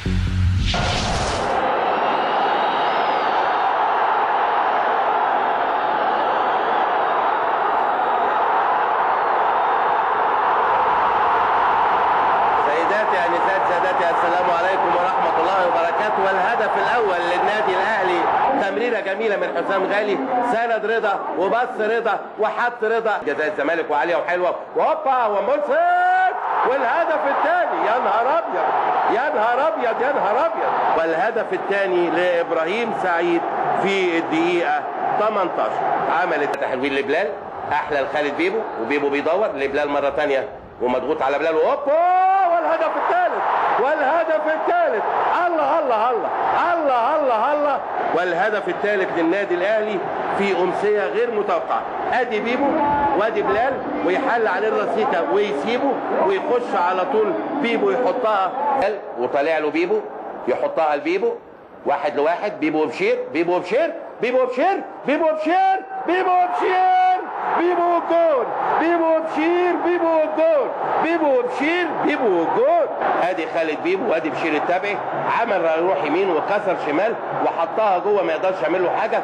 سيداتي انسات سادتي السلام عليكم ورحمه الله وبركاته والهدف الاول للنادي الاهلي تمريره جميله من حسام غالي سند رضا وبص رضا وحط رضا جزاء الزمالك وعاليه وحلوه وهوبا وملصق والهدف الثاني يا نهار ابيض يا نهار ابيض يا نهار ابيض والهدف الثاني لابراهيم سعيد في الدقيقه 18 عملت تحويل لبلال احلى لخالد بيبو وبيبو بيدور لبلال مره ثانيه ومضغوط على بلال وهوبا والهدف الثالث والهدف الثالث الله الله الله الله الله الله والهدف الثالث للنادي الاهلي في امسيه غير متوقعه ادي بيبو وادي بلال ويحل عليه الرصيكه ويسيبه ويخش على طول بيبو يحطها وطالع له بيبو يحطها لبيبو واحد لواحد بيبو بشير بيبو بشير بيبو بشير بيبو بشير بيبو بشير بيبو جول بيبو بشير بيبو جول بيبو بشير بيبو جول ادي خالد بيبو وادي بشير التابعي عمل يروح يمين وكسر شمال وحطها جوه ما يقدرش يعمل له حاجه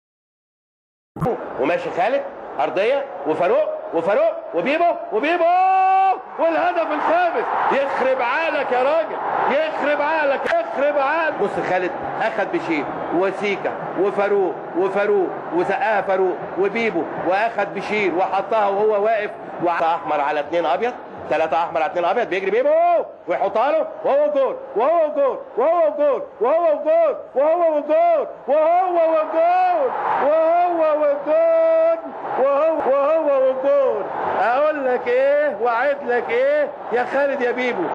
وماشي خالد ارضيه وفاروق وفاروق وبيبو وبيبو والهدف الخامس يخرب عقلك يا راجل يخرب عقلك يخرب عقلك بص خالد اخد بشير وسيكا وفاروق وفاروق وزقها فاروق وبيبو واخد بشير وحطها وهو واقف احمر على اثنين ابيض ثلاثة أحمر على اثنين أبيض بيجري بيبو ويحطها له وهو جول وهو جول وهو جول وهو جول وهو جول وهو جول وهو جول وهو وهو جول أقول لك إيه وأعد لك إيه يا خالد يا بيبو